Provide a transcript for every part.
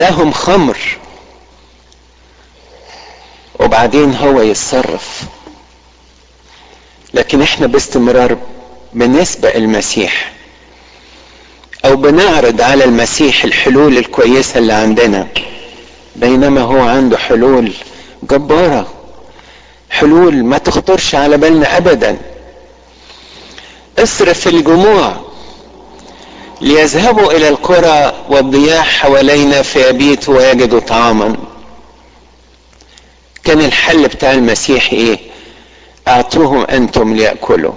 لهم خمر وبعدين هو يتصرف لكن احنا باستمرار بنسبق المسيح او بنعرض على المسيح الحلول الكويسه اللي عندنا بينما هو عنده حلول جباره حلول ما تخطرش على بالنا ابدا اصرف الجموع ليذهبوا الى القرى والضياح حوالينا فيبيتوا ويجدوا طعاما كان الحل بتاع المسيح ايه اعطوهم انتم ليأكلوا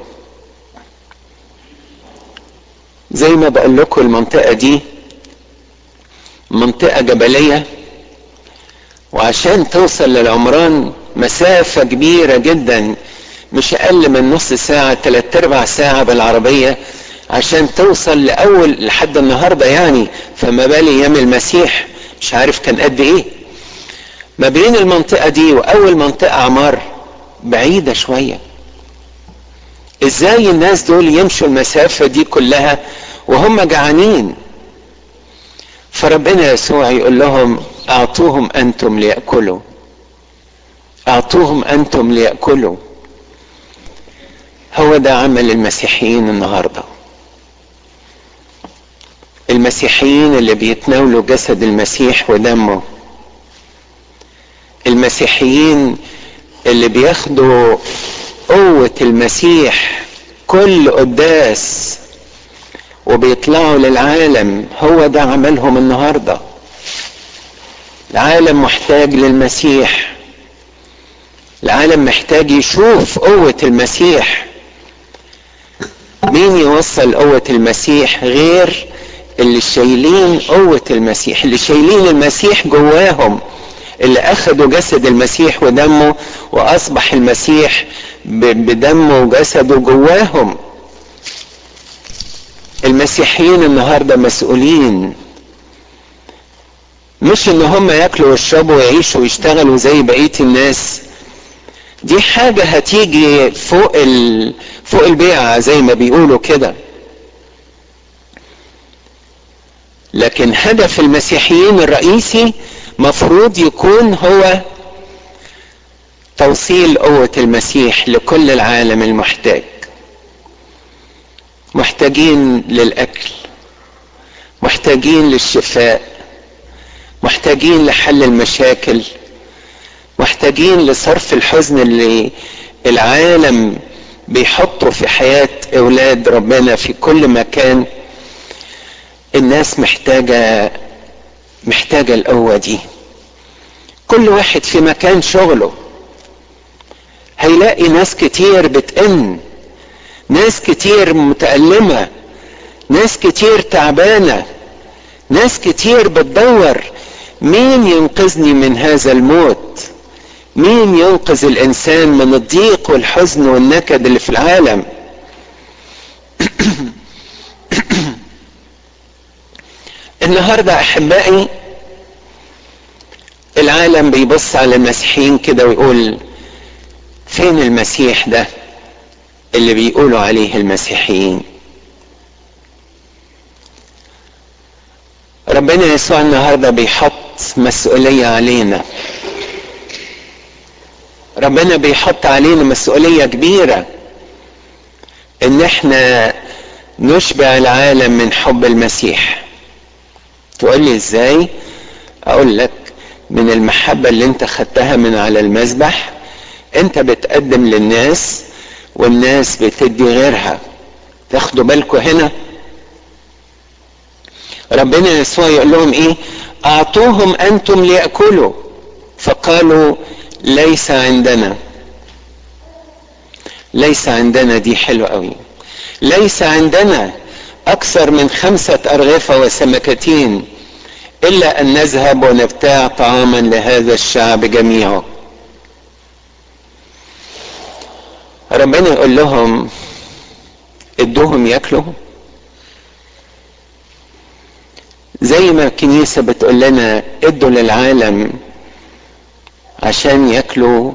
زي ما بقول لكم المنطقة دي منطقة جبلية وعشان توصل للعمران مسافة كبيرة جدا مش اقل من نص ساعة تلات ارباع ساعة بالعربية عشان توصل لاول لحد النهاردة يعني فما بالي ايام المسيح مش عارف كان قد ايه ما بين المنطقة دي واول منطقة عمار بعيدة شوية ازاي الناس دول يمشوا المسافة دي كلها وهم جعانين فربنا يسوع يقول لهم اعطوهم انتم ليأكلوا اعطوهم انتم ليأكلوا هو ده عمل المسيحيين النهارده المسيحيين اللي بيتناولوا جسد المسيح ودمه المسيحيين اللي بياخدوا قوة المسيح كل قداس وبيطلعوا للعالم هو ده عملهم النهارده العالم محتاج للمسيح العالم محتاج يشوف قوة المسيح مين يوصل قوة المسيح غير اللي شايلين قوة المسيح اللي شايلين المسيح جواهم اللي اخدوا جسد المسيح ودمه واصبح المسيح بدمه وجسده جواهم المسيحيين النهاردة مسؤولين مش ان هم ياكلوا ويشربوا ويعيشوا ويشتغلوا زي بقية الناس دي حاجة هتيجي فوق ال... فوق البيعة زي ما بيقولوا كده لكن هدف المسيحيين الرئيسي مفروض يكون هو توصيل قوة المسيح لكل العالم المحتاج محتاجين للأكل محتاجين للشفاء محتاجين لحل المشاكل محتاجين لصرف الحزن اللي العالم بيحطه في حياة أولاد ربنا في كل مكان الناس محتاجة محتاجة القوة دي كل واحد في مكان شغله هيلاقي ناس كتير بتئن ناس كتير متألمة ناس كتير تعبانة ناس كتير بتدور مين ينقذني من هذا الموت مين ينقذ الانسان من الضيق والحزن والنكد اللي في العالم النهارده احبائي العالم بيبص على المسيحيين كده ويقول فين المسيح ده اللي بيقولوا عليه المسيحيين ربنا يسوع النهارده بيحط مسؤوليه علينا ربنا بيحط علينا مسؤوليه كبيره ان احنا نشبع العالم من حب المسيح تقول لي ازاي اقول لك من المحبه اللي انت خدتها من على المذبح انت بتقدم للناس والناس بتدي غيرها تاخدوا بالكم هنا ربنا يسوع يقول لهم ايه اعطوهم انتم ليأكلوا فقالوا ليس عندنا ليس عندنا دي حلوة قوي ليس عندنا اكثر من خمسة ارغفة وسمكتين الا ان نذهب ونبتاع طعاما لهذا الشعب جميعه ربنا يقول لهم ادوهم ياكلوا زي ما الكنيسة بتقول لنا ادوا للعالم عشان ياكلوا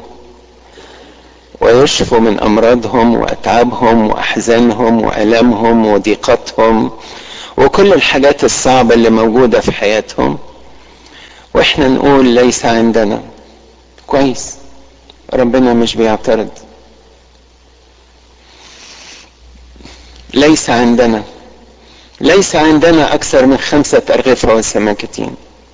ويشفوا من امراضهم واتعابهم واحزانهم والامهم وضيقتهم وكل الحاجات الصعبة اللي موجودة في حياتهم احنا نقول ليس عندنا كويس ربنا مش بيعترض ليس عندنا ليس عندنا اكثر من خمسة ارغفة وسمكتين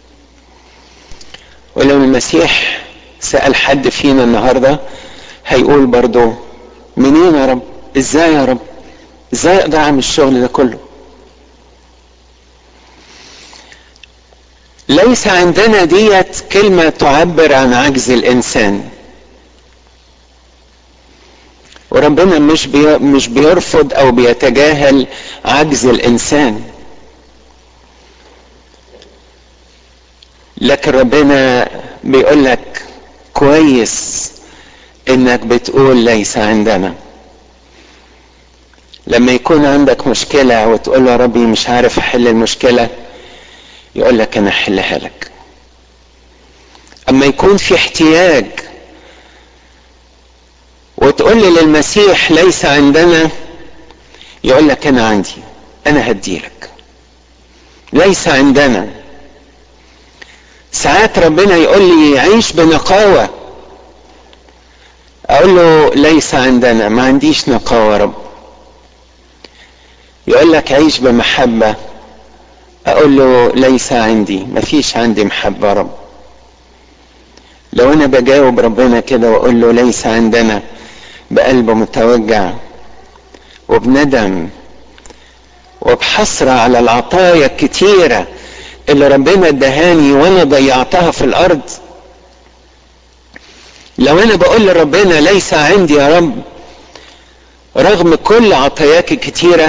ولو المسيح سأل حد فينا النهاردة هيقول برضو منين يا رب ازاي يا رب ازاي اقدر اعمل الشغل ده كله ليس عندنا ديت كلمة تعبر عن عجز الانسان وربنا مش بي مش بيرفض او بيتجاهل عجز الانسان لكن ربنا بيقول لك كويس انك بتقول ليس عندنا لما يكون عندك مشكلة وتقول يا ربي مش عارف احل المشكلة يقول لك انا احلها لك اما يكون في احتياج وتقول لي للمسيح ليس عندنا يقول لك انا عندي انا هديلك ليس عندنا ساعات ربنا يقول لي عيش بنقاوة اقول له ليس عندنا ما عنديش نقاوة رب يقول لك عيش بمحبة اقول له ليس عندي ما فيش عندي محبة رب لو انا بجاوب ربنا كده واقول له ليس عندنا بقلب متوجع وبندم وبحسرة على العطايا الكتيرة اللي ربنا ادهاني وانا ضيعتها في الارض لو انا بقول لربنا ليس عندي يا رب رغم كل عطاياك الكتيرة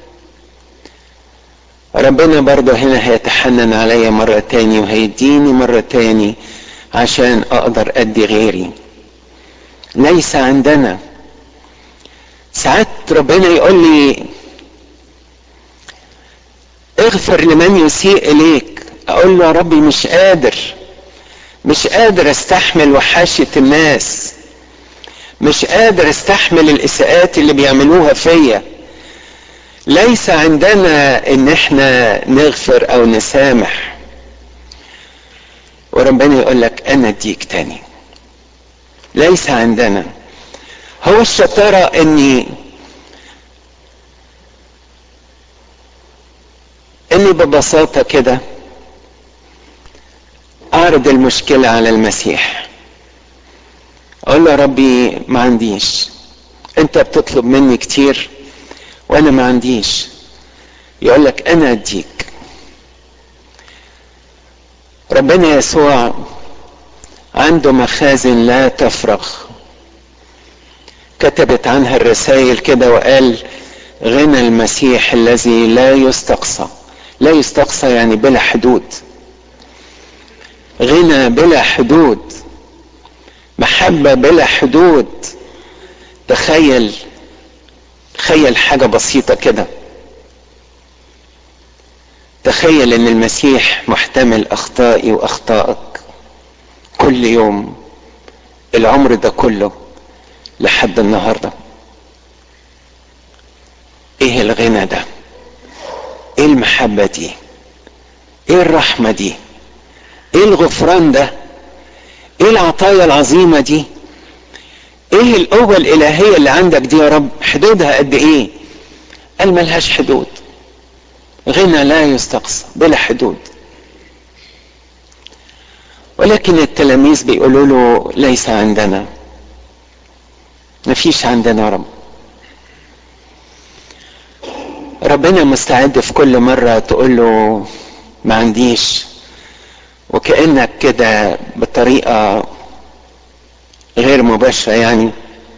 ربنا برضه هنا هيتحنن عليا مرة تاني وهيديني مرة تاني عشان اقدر ادي غيري ليس عندنا ساعات ربنا يقول لي اغفر لمن يسيء اليك اقول له يا ربي مش قادر مش قادر استحمل وحاشة الناس مش قادر استحمل الاساءات اللي بيعملوها فيا ليس عندنا ان احنا نغفر او نسامح وربنا يقول لك انا اديك تاني ليس عندنا هو الشطارة اني اني ببساطة كده اعرض المشكلة على المسيح اقول له يا ربي ما عنديش انت بتطلب مني كتير وانا ما عنديش يقول لك انا اديك ربنا يسوع عنده مخازن لا تفرغ كتبت عنها الرسائل كده وقال غنى المسيح الذي لا يستقصى لا يستقصى يعني بلا حدود غنى بلا حدود محبة بلا حدود تخيل تخيل حاجة بسيطة كده تخيل ان المسيح محتمل اخطائي واخطائك كل يوم العمر ده كله لحد النهاردة ايه الغنى ده ايه المحبة دي ايه الرحمة دي ايه الغفران ده ايه العطايا العظيمة دي ايه القوة الالهية اللي عندك دي يا رب حدودها قد ايه قال ملهاش حدود غنى لا يستقصى بلا حدود ولكن التلاميذ بيقولوا له ليس عندنا مفيش عندنا رب ربنا مستعد في كل مرة تقول له ما عنديش وكأنك كده بطريقة غير مباشرة يعني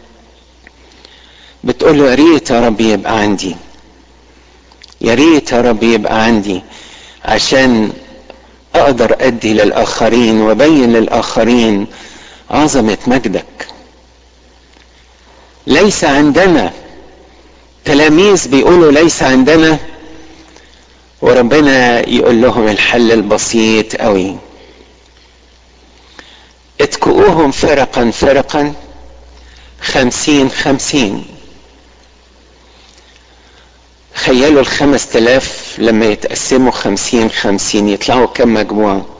بتقول له يا ريت يا رب يبقى عندي يا ريت يا رب يبقى عندي عشان اقدر ادي للاخرين وابين للاخرين عظمة مجدك ليس عندنا تلاميذ بيقولوا ليس عندنا وربنا يقول لهم الحل البسيط قوي اتكؤوهم فرقا فرقا خمسين خمسين تخيلوا الخمس تلاف لما يتقسموا خمسين خمسين يطلعوا كم مجموعة